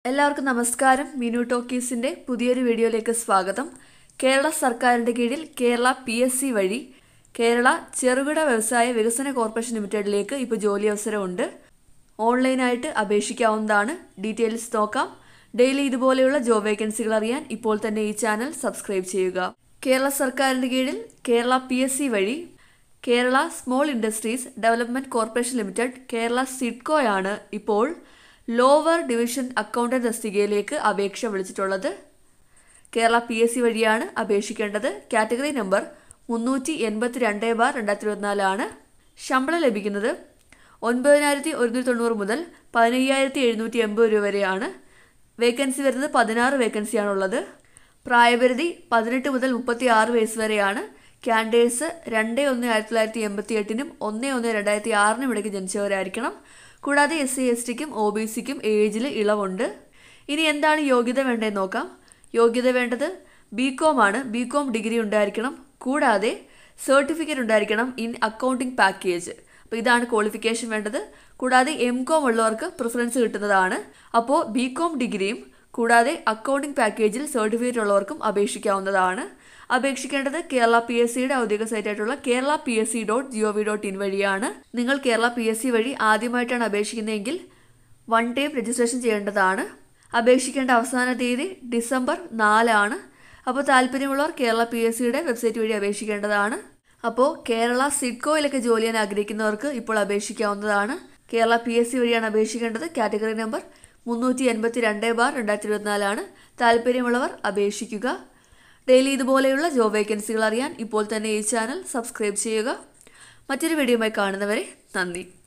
എല്ലാവർക്കും നമസ്കാരം മിനു ടോക്കീസിന്റെ പുതിയൊരു വീഡിയോയിലേക്ക് സ്വാഗതം കേരള സർക്കാരിന്റെ കീഴിൽ കേരള പി എസ് സി വഴി കേരള ചെറുകിട വ്യവസായ വികസന കോർപ്പറേഷൻ ലിമിറ്റഡിലേക്ക് ഇപ്പോൾ ജോലി അവസരമുണ്ട് ഓൺലൈനായിട്ട് അപേക്ഷിക്കാവുന്നതാണ് ഡീറ്റെയിൽസ് നോക്കാം ഡെയിലി ഇതുപോലെയുള്ള ജോബ് വേക്കൻസികൾ അറിയാൻ ഇപ്പോൾ തന്നെ ഈ ചാനൽ സബ്സ്ക്രൈബ് ചെയ്യുക കേരള സർക്കാരിന്റെ കീഴിൽ കേരള പി എസ് സി വഴി Kerala small industries development corporation limited Kerala സിഡ്കോയാണ് ഇപ്പോൾ ലോവർ ഡിവിഷൻ അക്കൗണ്ടന്റ് തസ്തികയിലേക്ക് അപേക്ഷ വിളിച്ചിട്ടുള്ളത് കേരള പി എസ് സി വഴിയാണ് അപേക്ഷിക്കേണ്ടത് കാറ്റഗറി നമ്പർ മുന്നൂറ്റി എൺപത്തി രണ്ട് ബാർ രണ്ടായിരത്തി ഇരുപത്തിനാലാണ് ശമ്പളം ലഭിക്കുന്നത് ഒൻപതിനായിരത്തി ഒരുന്നൂറ്റി തൊണ്ണൂറ് മുതൽ പതിനയ്യായിരത്തി എഴുന്നൂറ്റി എൺപത് രൂപ വരെയാണ് വേക്കൻസി വരുന്നത് പതിനാറ് വേക്കൻസിയാണുള്ളത് പ്രായപരിധി പതിനെട്ട് മുതൽ മുപ്പത്തി ആറ് വയസ്സ് വരെയാണ് ക്യാൻഡേഴ്സ് രണ്ട് ഒന്ന് ആയിരത്തി തൊള്ളായിരത്തി എൺപത്തി എട്ടിനും ഒന്ന് ഒന്ന് രണ്ടായിരത്തി ആറിനും ഇടയ്ക്ക് ജനിച്ചവരായിരിക്കണം കൂടാതെ എസ് സി എസ് ടിക്കും ഒ ബി സിക്കും ഏജിൽ ഇളവുണ്ട് ഇനി എന്താണ് യോഗ്യത വേണ്ടതെന്ന് നോക്കാം യോഗ്യത വേണ്ടത് ബി കോം ആണ് ബി കോം ഡിഗ്രി ഉണ്ടായിരിക്കണം കൂടാതെ സർട്ടിഫിക്കറ്റ് ഉണ്ടായിരിക്കണം ഇൻ അക്കൗണ്ടിംഗ് പാക്കേജ് അപ്പോൾ ഇതാണ് ക്വാളിഫിക്കേഷൻ വേണ്ടത് കൂടാതെ എം കോം ഉള്ളവർക്ക് പ്രിഫറൻസ് കിട്ടുന്നതാണ് അപ്പോൾ ബി കോം ഡിഗ്രിയും കൂടാതെ അക്കൗണ്ടിംഗ് പാക്കേജിൽ സർട്ടിഫിക്കറ്റ് ഉള്ളവർക്കും അപേക്ഷിക്കാവുന്നതാണ് അപേക്ഷിക്കേണ്ടത് കേരള പി എസ് സിയുടെ ഔദ്യോഗിക സൈറ്റായിട്ടുള്ള Kerala P S C dot G O V dot in വഴിയാണ് നിങ്ങൾ കേരള പി എസ് സി വഴി ആദ്യമായിട്ടാണ് അപേക്ഷിക്കുന്നതെങ്കിൽ വൺ ടൈം രജിസ്ട്രേഷൻ ചെയ്യേണ്ടതാണ് അപേക്ഷിക്കേണ്ട അവസാന തീയതി ഡിസംബർ നാലാണ് അപ്പോൾ താല്പര്യമുള്ളവർ കേരള പി എസ് സിയുടെ വെബ്സൈറ്റ് വഴി അപേക്ഷിക്കേണ്ടതാണ് അപ്പോൾ കേരള സിഡ്കോയിലൊക്കെ ജോലി ചെയ്യാൻ ആഗ്രഹിക്കുന്നവർക്ക് ഇപ്പോൾ അപേക്ഷിക്കാവുന്നതാണ് കേരള പി എസ് സി വഴിയാണ് അപേക്ഷിക്കേണ്ടത് കാറ്റഗറി നമ്പർ മുന്നൂറ്റി എൺപത്തി രണ്ട് ബാർ രണ്ടായിരത്തി ഇരുപത്തിനാലാണ് താല്പര്യമുള്ളവർ അപേക്ഷിക്കുക ഡെയിലി ഇതുപോലെയുള്ള ജോബ് വേക്കൻസികൾ അറിയാൻ ഇപ്പോൾ തന്നെ ഈ ചാനൽ സബ്സ്ക്രൈബ് ചെയ്യുക മറ്റൊരു വീഡിയോയുമായി കാണുന്നവരെ നന്ദി